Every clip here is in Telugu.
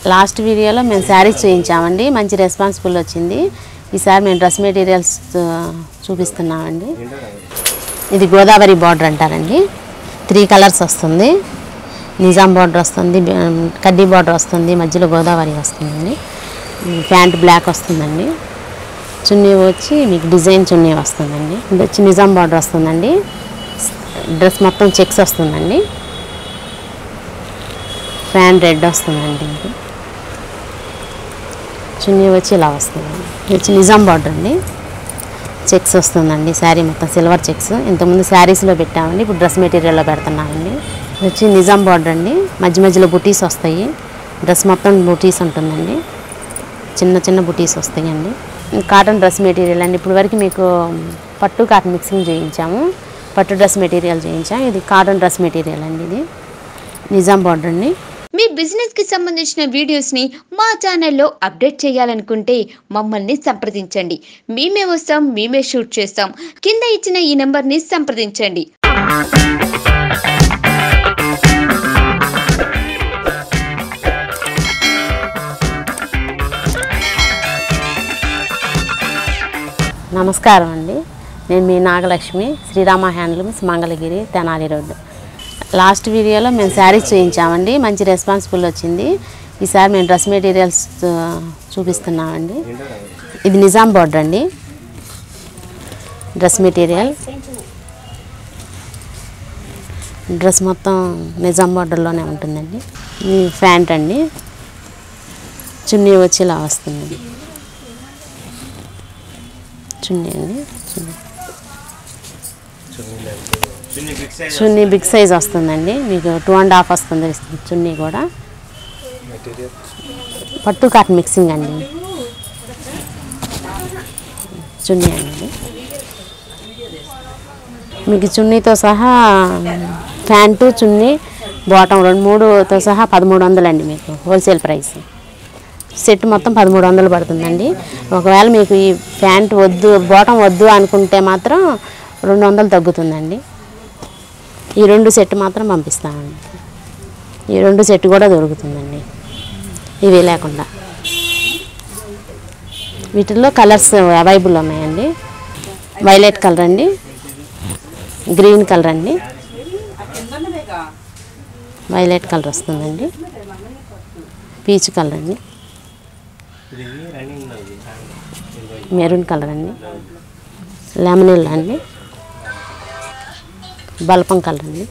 లాస్ట్ వీడియోలో మేము శారీస్ చేయించామండి మంచి రెస్పాన్సిబుల్ వచ్చింది ఈసారి మేము డ్రెస్ మెటీరియల్స్ ఆ, చూపిస్తున్నామండి ఇది గోదావరి బార్డర్ అంటారండి త్రీ కలర్స్ వస్తుంది నిజాం బార్డర్ వస్తుంది బ- కడ్డీ బార్డర్ వస్తుంది మధ్యలో గోదావరి వస్తుందండి ప్యాంట్ బ్లాక్ వస్తుందండి చున్నీ వచ్చి మీకు డిజైన్ చున్నీ వస్తుందండి ఇది వచ్చి నిజాం బార్డర్ వస్తుందండి డ్రెస్ మొత్తం చెక్స్ వస్తుందండి ఫ్యాన్ రెడ్ వస్తుందండి ఇది చున్నీ వచ్చి ఇలా వస్తుందండి ఇది వచ్చి నిజాం బార్డర్ అండి చెక్స్ వస్తుందండి శారీ మొత్తం సిల్వర్ చెక్స్ ఇంతకుముందు శారీస్లో పెట్టామండి ఇప్పుడు డ్రెస్ మెటీరియల్లో పెడుతున్నామండి ఇది వచ్చి నిజాం బార్డర్ అండి మధ్య మధ్యలో బుటీస్ వస్తాయి డ్రెస్ మొత్తం బుటీస్ ఉంటుందండి చిన్న చిన్న బుటీస్ వస్తాయండి కాటన్ డ్రెస్ మెటీరియల్ అండి ఇప్పుడు వరకు మీకు పట్టు కాటన్ మిక్సింగ్ చేయించాము పట్టు డ్రెస్ మెటీరియల్ చేయించాం ఇది కాటన్ డ్రెస్ మెటీరియల్ అండి ఇది నిజాం బార్డర్ అండి మీ బిజినెస్ కి సంబంధించిన వీడియోస్ ని మా ఛానల్లో అప్డేట్ చేయాలనుకుంటే మమ్మల్ని సంప్రదించండి మేమే వస్తాం మేమే షూట్ చేస్తాం కింద ఇచ్చిన ఈ నెంబర్ ని సంప్రదించండి నమస్కారం అండి నేను మీ Nagalakshmi Srirama handlooms Mangalagiri Tenali road last వీడియోలో మేము శారీస్ చేయించామండి మంచి రెస్పాన్సిబుల్ వచ్చింది ఈసారి మేము డ్రెస్ మెటీరియల్స్ ఆ, చూపిస్తున్నామండి ఇది నిజాం బార్డర్ అండి డ్రెస్ మెటీరియల్ డ్రెస్ మొత్తం నిజాం బార్డర్లోనే ఉంటుందండి ఇది ప్యాంట్ అండి చున్నీ వచ్చి ఇలా వస్తుందండి చున్నీ అండి చున్నీ చున్నీ బిగ్ సైజ్ వస్తుందండి మీకు టూ అండ్ హాఫ్ వస్తుంది చున్నీ కూడా పట్టు కాటన్ మిక్సింగ్ అండి చున్నీ అండి మీకు చున్నీతో సహా ప్యాంటు చున్నీ బాటం రెండు మూడుతో సహా పదమూడు వందలండి మీకు హోల్సేల్ ప్రైస్ సెట్ మొత్తం పదమూడు వందలు పడుతుందండి ఒకవేళ మీకు ఈ ప్యాంట్ వద్దు బాటం వద్దు అనుకుంటే మాత్రం రెండు వందలు తగ్గుతుందండి ఈ రెండు సెట్ మాత్రం పంపిస్తామండి ఈ రెండు సెట్ కూడా దొరుకుతుందండి ఇవి లేకుండా వీటిల్లో కలర్స్ అవైలబుల్ ఉన్నాయండి వైలెట్ కలర్ అండి గ్రీన్ కలర్ అండి వైలెట్ కలర్ వస్తుందండి పీచ్ కలర్ అండి మెరూన్ కలర్ అండి లెమన్ అండి బల్పం కలర్ అండి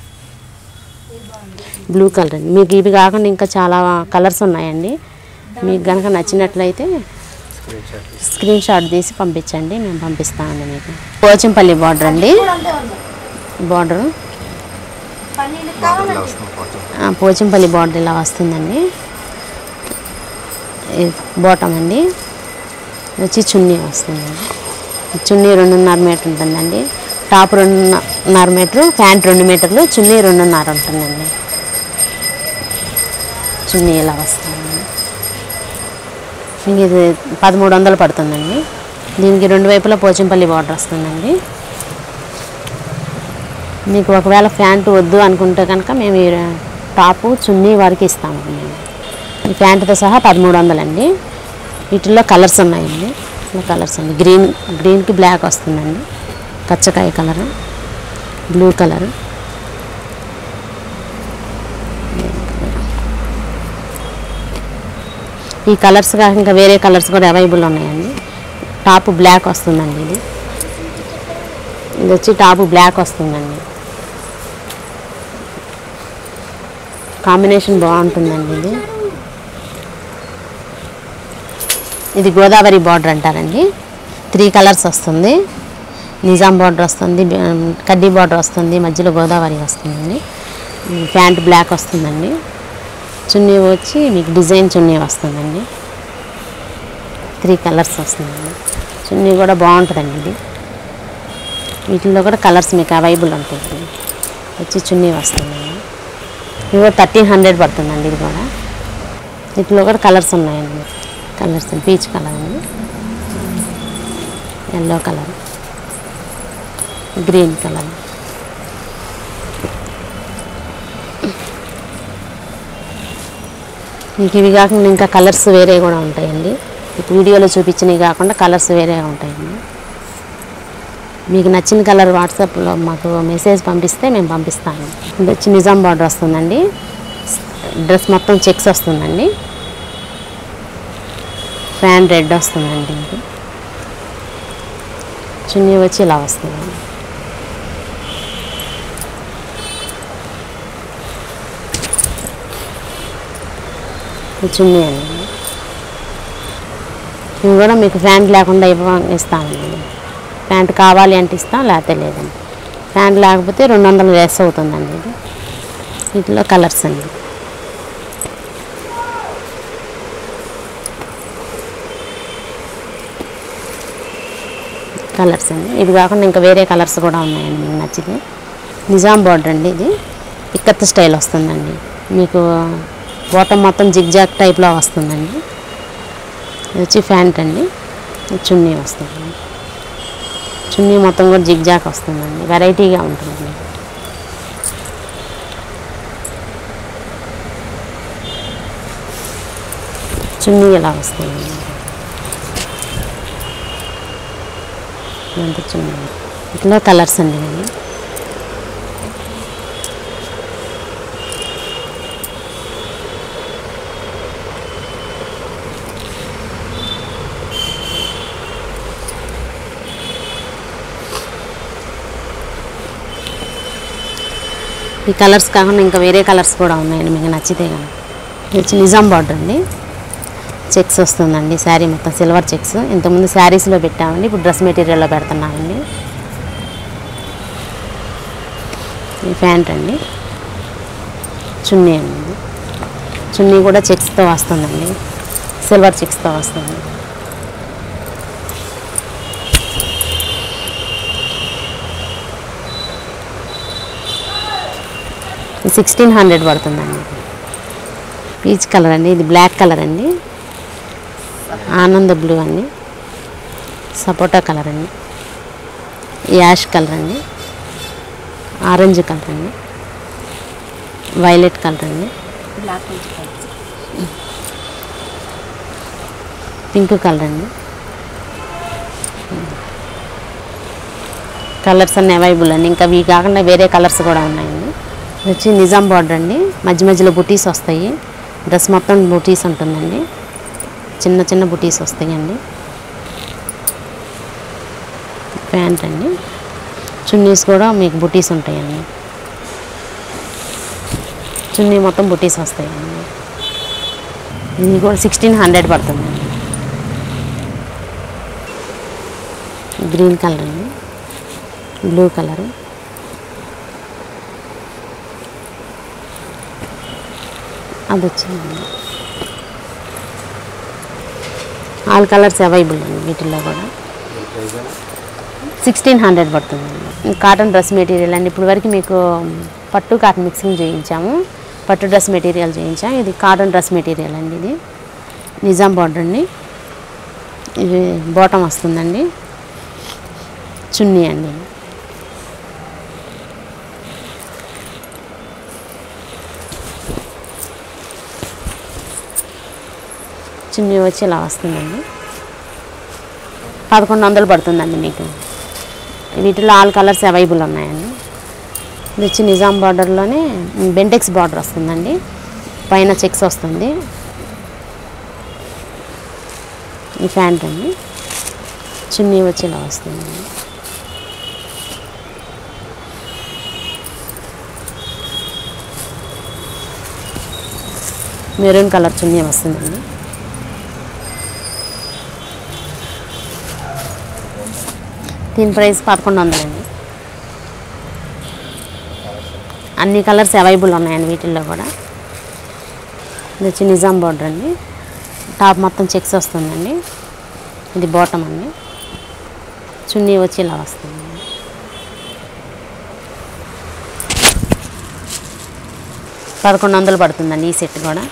బ్లూ కలర్ అండి మీకు ఇవి కాకుండా ఇంకా చాలా కలర్స్ ఉన్నాయండి మీకు కనుక నచ్చినట్లయితే స్క్రీన్ షాట్ తీసి పంపించండి మేము పంపిస్తామండి మీకు పోచంపల్లి బార్డర్ అండి బార్డర్ పోచంపల్లి బార్డర్ ఇలా వస్తుందండి బాటమ్ అండి ఇది వచ్చి చున్నీ వస్తుందండి చున్నీ రెండున్నర మీటర్ ఉంటుందండి టాప్ రెండున్నర మీటరు ప్యాంట్ రెండు మీటర్లు చున్నీ రెండున్నర ఉంటుందండి చున్నీ ఇలా వస్తుందండి ఇంక ఇది పదమూడు వందలు పడుతుందండి దీనికి రెండు వైపులా పోచంపల్లి బార్డర్ వస్తుందండి మీకు ఒకవేళ ప్యాంటు వద్దు అనుకుంటే కనుక మేము ఈ టాపు చున్నీ వరకు ఇస్తామండి మేము ఈ ప్యాంటుతో సహా పదమూడు వందలండి వీటిల్లో కలర్స్ ఉన్నాయండి ఇలా కలర్స్ అండి గ్రీన్ గ్రీన్కి బ్లాక్ వస్తుందండి కచ్చకాయ కలర్ బ్లూ కలర్ ఈ కలర్స్ కాక ఇంకా వేరే కలర్స్ కూడా అవైలబుల్ ఉన్నాయండి టాప్ బ్లాక్ వస్తుందండి ఇది ఇది వచ్చి టాప్ బ్లాక్ వస్తుందండి కాంబినేషన్ బాగుంటుందండి ఇది ఇది గోదావరి బార్డర్ అంటారండి త్రీ కలర్స్ వస్తుంది నిజాం బార్డర్ వస్తుంది బ- కడ్డీ బార్డర్ వస్తుంది మధ్యలో గోదావరి వస్తుందండి ప్యాంట్ బ్లాక్ వస్తుందండి చున్నీ వచ్చి మీకు డిజైన్ చున్నీ వస్తుందండి త్రీ కలర్స్ వస్తుందండి చున్నీ కూడా బాగుంటుందండి ఇది వీటిల్లో కూడా కలర్స్ మీకు అవైలబుల్ ఉంటుంది వచ్చి చున్నీ వస్తుందండి ఇది కూడా థర్టీన్ హండ్రెడ్ పడుతుందండి ఇది కూడా వీటిలో కూడా కలర్స్ ఉన్నాయండి కలర్స్ పీచ్ కలర్ అండి ఎల్లో కలర్ గ్రీన్ కలర్ మీకు ఇవి కాకుండా ఇంకా కలర్స్ వేరే కూడా ఉంటాయండి ఇప్పుడు వీడియోలో చూపించినవి కాకుండా కలర్స్ వేరే ఉంటాయండి మీకు నచ్చిన కలర్ వాట్సాప్లో మాకు మెసేజ్ పంపిస్తే మేము పంపిస్తాము ఇది వచ్చి నిజాం బార్డర్ వస్తుందండి డ్రెస్ మొత్తం చెక్స్ వస్తుందండి ఫ్యాన్ రెడ్ వస్తుందండి ఇది చున్నీ వచ్చి ఇలా వస్తుందండి ఈ చున్నీ అండి ఇవి కూడా మీకు ప్యాంట్ లేకుండా ఇవ్వ ఇస్తామండి ప్యాంట్ కావాలి అంటే ఇస్తాం లేకపోతే లేదండి ప్యాంట్ లేకపోతే రెండు వందలు లెస్ అవుతుందండి ఇది వీటిలో కలర్స్ అండి కలర్స్ అండి ఇవి కాకుండా ఇంకా వేరే కలర్స్ కూడా ఉన్నాయండి మీకు నచ్చితే నిజాం బార్డర్ అండి ఇది ఇక్కత్ స్టైల్ వస్తుందండి మీకు బోటం మొత్తం జిగ్జాగ్ టైప్లో వస్తుందండి ఇది వచ్చి ఫ్యాంట్ అండి ఇది చున్నీ వస్తుంది చున్నీ మొత్తం కూడా జిగ్జాగ్ వస్తుందండి వెరైటీగా ఉంటుందండి చున్నీ ఇలా వస్తుంది ఎంత చున్నీ ఇట్లా కలర్స్ అండి ఇవి ఈ కలర్స్ కాకుండా ఇంకా వేరే కలర్స్ కూడా ఉన్నాయండి మీకు నచ్చితే కనుక ఇది వచ్చి నిజాం బార్డర్ అండి చెక్స్ వస్తుందండి శారీ మొత్తం సిల్వర్ చెక్స్ ఇంతకుముందు శారీస్లో పెట్టామండి ఇప్పుడు డ్రెస్ మెటీరియల్లో పెడుతున్నామండి ఈ ప్యాంట్ అండి చున్నీ అండి ఇది. చున్నీ కూడా చెక్స్తో వస్తుందండి సిల్వర్ చెక్స్తో వస్తుంది సిక్స్టీన్ హండ్రెడ్ పడుతుందండి పీచ్ కలర్ అండి ఇది బ్లాక్ కలర్ అండి ఆనంద బ్లూ అండి సపోటా కలర్ అండి యాష్ కలర్ అండి ఆరెంజ్ కలర్ అండి వైలెట్ కలర్ అండి పింక్ కలర్ అండి కలర్స్ అన్నీ అవైలబుల్ అండి ఇంకా ఇవి కాకుండా వేరే కలర్స్ కూడా ఉన్నాయండి ఇది వచ్చి నిజాం బార్డర్ అండి మధ్య మధ్యలో బుటీస్ వస్తాయి డ్రెస్ మొత్తం బుటీస్ ఉంటుందండి చిన్న చిన్న బుటీస్ వస్తాయండి ప్యాంట్ అండి చున్నీస్ కూడా మీకు బుటీస్ ఉంటాయండి చున్నీ మొత్తం బుటీస్ వస్తాయండి ఇది కూడా సిక్స్టీన్ హండ్రెడ్ పడుతుందండి గ్రీన్ కలర్ అండి బ్లూ కలర్ అది వచ్చిందండి ఆల్ కలర్స్ అవైలబుల్ అండి వీటిల్లో కూడా సిక్స్టీన్ హండ్రెడ్ పడుతుందండి కాటన్ డ్రెస్ మెటీరియల్ అండి ఇప్పుడు వరకు మీకు పట్టు కాటన్ మిక్సింగ్ చేయించాము పట్టు డ్రెస్ మెటీరియల్ చేయించాము ఇది కాటన్ డ్రెస్ మెటీరియల్ అండి ఇది నిజాం బార్డర్ అండి ఇది బాటం వస్తుందండి చున్నీ అండి చున్నీ వచ్చి ఇలా వస్తుందండి పదకొండు వందలు పడుతుందండి మీకు వీటిలో ఆల్ కలర్స్ అవైలబుల్ ఉన్నాయండి ఇది వచ్చి నిజాం బార్డర్లోనే బెంటెక్స్ బార్డర్ వస్తుందండి పైన చెక్స్ వస్తుంది ఈ ప్యాంట్ అండి చున్నీ వచ్చి ఇలా వస్తుందండి మెరూన్ కలర్ చున్నీ వస్తుందండి దీని ప్రైస్ పదకొండు వందలండి అన్ని కలర్స్ అవైలబుల్ ఉన్నాయండి వీటిల్లో కూడా ఇది వచ్చి నిజాం బార్డర్ అండి టాప్ మొత్తం చెక్స్ వస్తుందండి ఇది బాటమ్ అండి చున్నీ వచ్చి ఇలా వస్తుంది పదకొండు వందలు పడుతుందండి ఈ సెట్ కూడా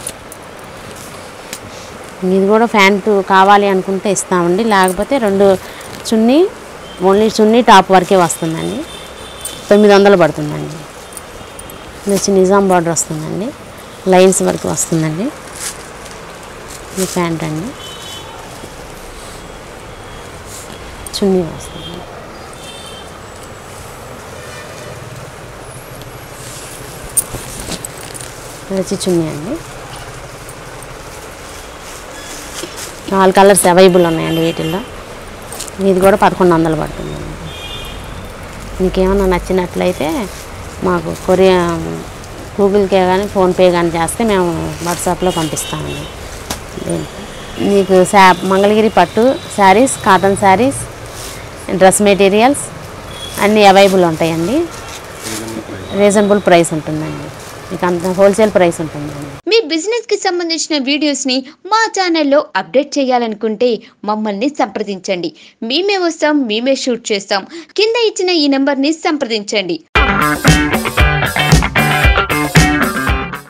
ఇది కూడా ప్యాంటు కావాలి అనుకుంటే ఇస్తామండి లేకపోతే రెండు చున్నీ ఓన్లీ చున్నీ టాప్ వరకే వస్తుందండి తొమ్మిది వందలు పడుతుందండి ఇది వచ్చి నిజాం బార్డర్ వస్తుందండి లైన్స్ వరకు వస్తుందండి ఇది ప్యాంట్ అండి చున్నీ వస్తుంది ఇది వచ్చి చున్నీ అండి నాలుగు కలర్స్ అవైలబుల్ ఉన్నాయండి వీటిల్లో ఇది కూడా పదకొండు వందలు పడుతుందండి మీకేమన్నా నచ్చినట్లయితే మాకు కొరియా గూగుల్ పే కానీ ఫోన్పే కానీ చేస్తే మేము వాట్సాప్లో పంపిస్తామండి దీనికి మీకు శా మంగళగిరి పట్టు saris cotton saris dress materials అన్నీ అవైలబుల్ ఉంటాయండి రీజనబుల్ ప్రైస్ ఉంటుందండి మీకు అంత హోల్సేల్ ప్రైస్ ఉంటుందండి మీ బిజినెస్ కి సంబంధించిన వీడియోస్ ని మా ఛానల్లో అప్డేట్ చేయాలనుకుంటే మమ్మల్ని సంప్రదించండి మేమే వస్తాం మేమే షూట్ చేస్తాం కింద ఇచ్చిన ఈ నెంబర్ ని సంప్రదించండి